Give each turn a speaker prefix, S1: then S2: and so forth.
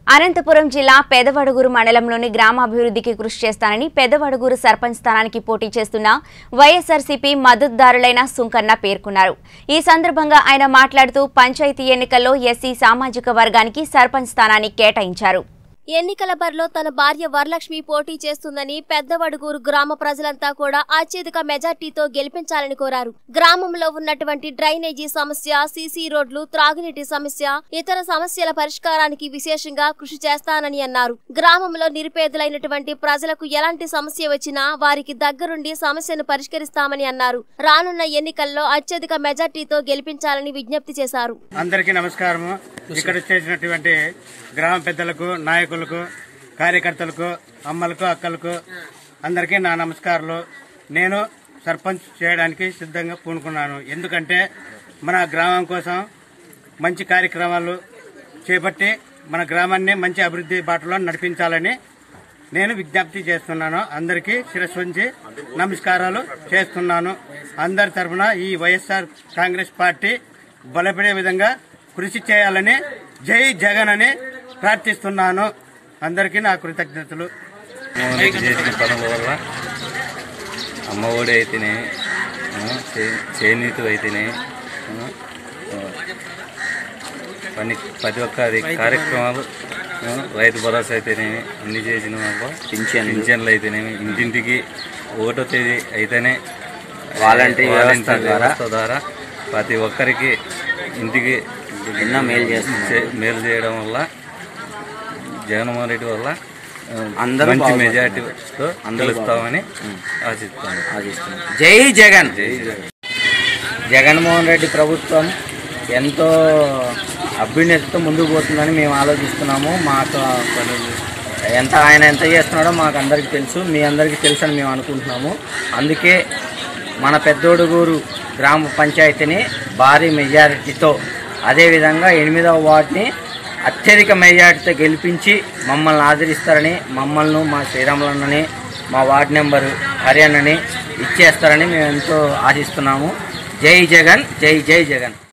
S1: అనంతపురం జిల్లా పెదవడుగురు మండలంలోని గ్రామాభివృద్ధికి కృషి చేస్తానని పెదవడుగురు సర్పంచ్ స్థానానికి పోటీ చేస్తున్న వైఎస్ఆర్సీపీ మద్దతుదారులైన సుంకన్న పేర్కొన్నారు ఈ సందర్భంగా ఆయన మాట్లాడుతూ పంచాయతీ ఎన్నికల్లో ఎస్సీ సామాజిక వర్గానికి సర్పంచ్ స్థానాన్ని కేటాయించారు
S2: ఎన్నికల బరిలో తన భార్య వరలక్ష్మి పోటీ చేస్తుందని పెద్దవడుగూరు గ్రామ ప్రజలంతా కూడా అత్యధిక మెజార్టీతో గెలిపించాలని కోరారు గ్రామంలో ఉన్నటువంటి డ్రైనేజీ సమస్య సీసీ రోడ్లు త్రాగునీటి సమస్య ఇతర సమస్యల పరిష్కారానికి విశేషంగా కృషి చేస్తానని అన్నారు గ్రామంలో నిరుపేదలైనటువంటి ప్రజలకు ఎలాంటి సమస్య వచ్చినా వారికి దగ్గరుండి సమస్యను పరిష్కరిస్తామని అన్నారు రానున్న ఎన్నికల్లో అత్యధిక మెజార్టీతో గెలిపించాలని విజ్ఞప్తి చేశారు
S3: అందరికీ నమస్కారము ఇక్కడ చేసినటువంటి గ్రామ పెద్దలకు నాయకులకు కార్యకర్తలకు అమ్మలకు అక్కలకు అందరికీ నా నమస్కారాలు నేను సర్పంచ్ చేయడానికి సిద్ధంగా పూనుకున్నాను ఎందుకంటే మన గ్రామం కోసం మంచి కార్యక్రమాలు చేపట్టి మన గ్రామాన్ని మంచి అభివృద్ధి బాటలో నడిపించాలని నేను విజ్ఞప్తి చేస్తున్నాను అందరికీ శిరస్సు ఉంచి నమస్కారాలు చేస్తున్నాను అందరి తరఫున ఈ వైఎస్ఆర్ కాంగ్రెస్ పార్టీ బలపడే విధంగా కృషి చేయాలని జై జగన్ అని ప్రార్థిస్తున్నాను అందరికీ నా కృతజ్ఞతలు
S4: మోహన్ రెడ్డి చేసిన పనుల వల్ల అమ్మఒడి అయితేనే ఆ, చే- చేనేత అయితేనే ఆ, ఆ, పని ప్రతి ఒక్క అది కార్యక్రమాలు ఆ, రైతు భరోసా అయితేనేమి అన్ని చేసిన వల్ల పింఛన్లు అయితేనేమి ఇంటింటికి ఒకటో తేదీ అయితేనే
S5: వాలంటరీ వ్యవస్థ
S4: వాలంటరీ
S5: ద్వారా
S4: వ్యవస్థ ద్వారా ప్రతి ఒక్కరికి ఇంటికి
S5: ఎన్నో మేలు చేస్తున్నారు.
S4: చే- మేలు చేయడం వల్ల జగన్మోహన్ రెడ్డి వల్ల ఆ,
S5: అందరూ
S4: మంచి
S5: బాగుపడతారు.
S4: మెజార్టీతో
S5: అందరూ
S4: గెలుస్తామని ఆశిస్తాను
S5: ఆశిస్తున్నాం జై జగన్
S4: జై జగన్
S5: జగన్మోహన్ రెడ్డి ప్రభుత్వం ఎంతో అభ్యున్నతితో ముందుకు పోతుందని మేము ఆలోచిస్తున్నాము మాకు ఎంత ఆయన ఎంత చేస్తున్నాడో మాకు అందరికీ తెలుసు మీ అందరికీ తెలుసు అని మేము అనుకుంటున్నాము అందుకే మన పెద్దోడుగూరు గ్రామ పంచాయతీని భారీ మెజారిటీతో అదేవిధంగా ఎనిమిదవ వార్డుని అత్యధిక మెజారిటీతో గెలిపించి మమ్మల్ని ఆదరిస్తారని మమ్మల్ని మా శ్రీరాములన్నని మా వార్డు నెంబరు హర్యానాని ఇచ్చేస్తారని మేము ఎంతో ఆశిస్తున్నాము జై జగన్ జై జై జగన్